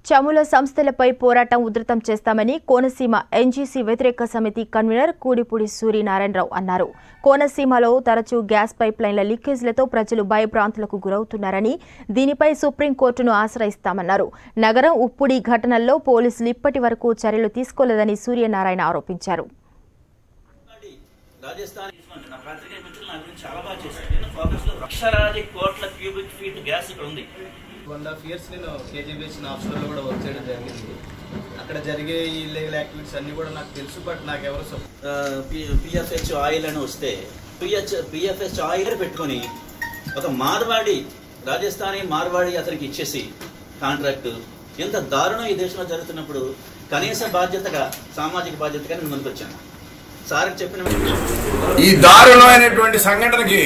చముల సంస్థలపై పోరాటం ఉధృతం చేస్తామని కోనసీమ ఎన్జీసీ వ్యతిరేక సమితి కన్వీనర్ కూడిపూడి సూర్యనారాయణరావు అన్నారు కోనసీమలో తరచూ గ్యాస్ పైప్ లైన్ల లీకేజీలతో ప్రజలు భయభ్రాంతులకు గురవుతున్నారని దీనిపై సుప్రీంకోర్టును ఆశ్రయిస్తామన్నారు నగరం ఉప్పుడి ఘటనల్లో పోలీసులు ఇప్పటి వరకు చర్యలు తీసుకోలేదని సూర్యనారాయణ ఆరోపించారు రాజస్థాన్ నా పత్రికా మిత్రులు నా గురించి చాలా బాగా చేశారు నేను ఫోకస్ లో లక్షలాది కోట్ల క్యూబిక్ ఫీట్ గ్యాస్ ఇక్కడ ఉంది వన్ హాఫ్ ఇయర్స్ నేను కేజీబీహెచ్ ఆఫీస్లో కూడా వర్క్ చేయడం జరిగింది అక్కడ జరిగే ఈ ఇల్లీగల్ యాక్టివిటీస్ అన్ని కూడా నాకు తెలుసు బట్ నాకు ఎవరు సప్- పిఎఫ్హెచ్ ఆయిల్ అని వస్తే పిహెచ్ పిఎఫ్హెచ్ ఆయిల్ పెట్టుకొని ఒక మార్వాడి రాజస్థానీ మార్వాడి అతనికి ఇచ్చేసి కాంట్రాక్ట్ ఎంత దారుణం ఈ దేశంలో జరుగుతున్నప్పుడు కనీస బాధ్యతగా సామాజిక బాధ్యతగా నేను ముందుకొచ్చాను సార్కి చెప్పిన ఈ దారుణమైనటువంటి సంఘటనకి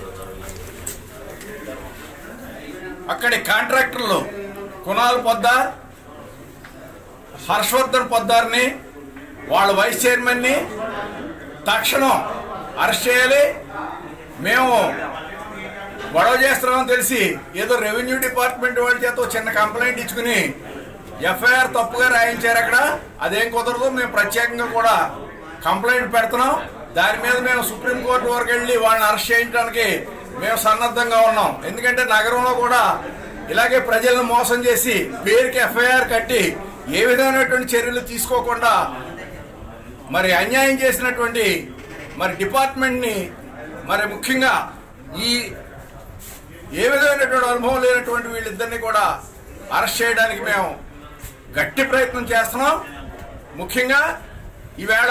అక్కడి కాంట్రాక్టర్లు కునాల్ పొద్దార్ హర్షవర్ధన్ పొద్దార్ని వాళ్ళ వైస్ చైర్మన్ని తక్షణం అరెస్ట్ చేయాలి మేము గొడవ చేస్తున్నామని తెలిసి ఏదో రెవెన్యూ డిపార్ట్మెంట్ వాళ్ళ చేత ఓ చిన్న కంప్లైంట్ ఇచ్చుకుని ఎఫ్ఐఆర్ తప్పుగా రాయించారు అక్కడ అదేం కుదరదు మేము ప్రత్యేకంగా కూడా కంప్లైంట్ పెడుతున్నాం దాని మీద మేము సుప్రీంకోర్టు వరకు వెళ్ళి వాళ్ళని అరెస్ట్ చేయించడానికి మేము సన్నద్ధంగా ఉన్నాం ఎందుకంటే నగరంలో కూడా ఇలాగే ప్రజలను మోసం చేసి పేరుకి ఎఫ్ఐఆర్ కట్టి ఏ విధమైనటువంటి చర్యలు తీసుకోకుండా మరి అన్యాయం చేసినటువంటి మరి డిపార్ట్మెంట్ని మరి ముఖ్యంగా ఈ ఏ విధమైనటువంటి అనుభవం లేనటువంటి వీళ్ళిద్దరిని కూడా అరెస్ట్ చేయడానికి మేము గట్టి ప్రయత్నం చేస్తున్నాం ముఖ్యంగా ఈవేళ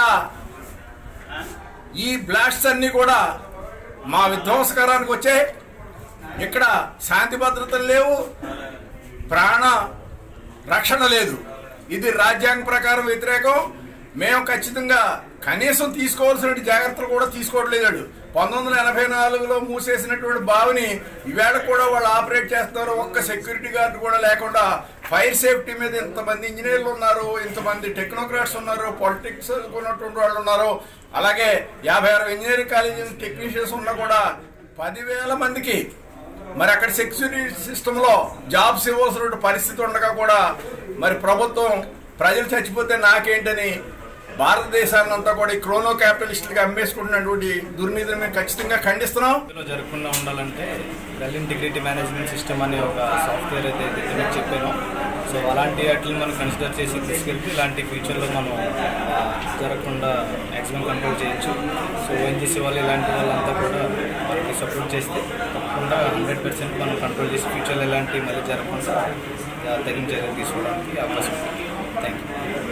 ఈ బ్లాస్ట్స్ అన్ని కూడా మా విధ్వంసకరానికి వచ్చాయి ఇక్కడ శాంతి భద్రతలు లేవు ప్రాణ రక్షణ లేదు ఇది రాజ్యాంగ ప్రకారం వ్యతిరేకం మేము ఖచ్చితంగా కనీసం తీసుకోవాల్సిన జాగ్రత్తలు కూడా తీసుకోవట్లేదు పంతొమ్మిది వందల ఎనభై నాలుగులో మూసేసినటువంటి బావిని ఈవేళ కూడా వాళ్ళు ఆపరేట్ చేస్తున్నారు ఒక్క సెక్యూరిటీ గార్డు కూడా లేకుండా ఫైర్ సేఫ్టీ మీద ఇంతమంది ఇంజనీర్లు ఉన్నారు ఇంతమంది టెక్నోక్రాట్స్ ఉన్నారు పాలిటిక్స్ ఉన్నటువంటి వాళ్ళు ఉన్నారు అలాగే యాభై ఆరు ఇంజనీరింగ్ కాలేజీ టెక్నీషియన్స్ ఉన్నా కూడా పదివేల మందికి మరి అక్కడ సెక్యూరిటీ సిస్టమ్ లో జాబ్స్ ఇవ్వాల్సిన పరిస్థితి ఉండగా కూడా మరి ప్రభుత్వం ప్రజలు చచ్చిపోతే నాకేంటని భారతదేశాన్ని అంతా కూడా ఈ క్రోనో క్యాపిటలిస్టులుగా అమ్మేసుకుంటున్నటువంటి దుర్నీతిని మేము ఖచ్చితంగా ఖండిస్తున్నాం లో జరగకుండా ఉండాలంటే వెల్ ఇంటిగ్రిటీ మేనేజ్మెంట్ సిస్టమ్ అనే ఒక సాఫ్ట్వేర్ అయితే మీకు చెప్పాను సో అలాంటి వాటిని మనం కన్సిడర్ చేసి తీసుకెళ్తే ఇలాంటి ఫ్యూచర్లో మనం ఆ, జరగకుండా మ్యాక్సిమం కంట్రోల్ చేయొచ్చు సో ఓఎన్జీసీ వాళ్ళు ఇలాంటి వాళ్ళంతా కూడా మనకి సపోర్ట్ చేస్తే తప్పకుండా హండ్రెడ్ పర్సెంట్ మనం కంట్రోల్ చేసి ఫ్యూచర్లో ఇలాంటి మళ్ళీ జరగకుండా ఆ, తగిన చర్యలు తీసుకోవడానికి అవకాశం ఉంది థ్యాంక్ యూ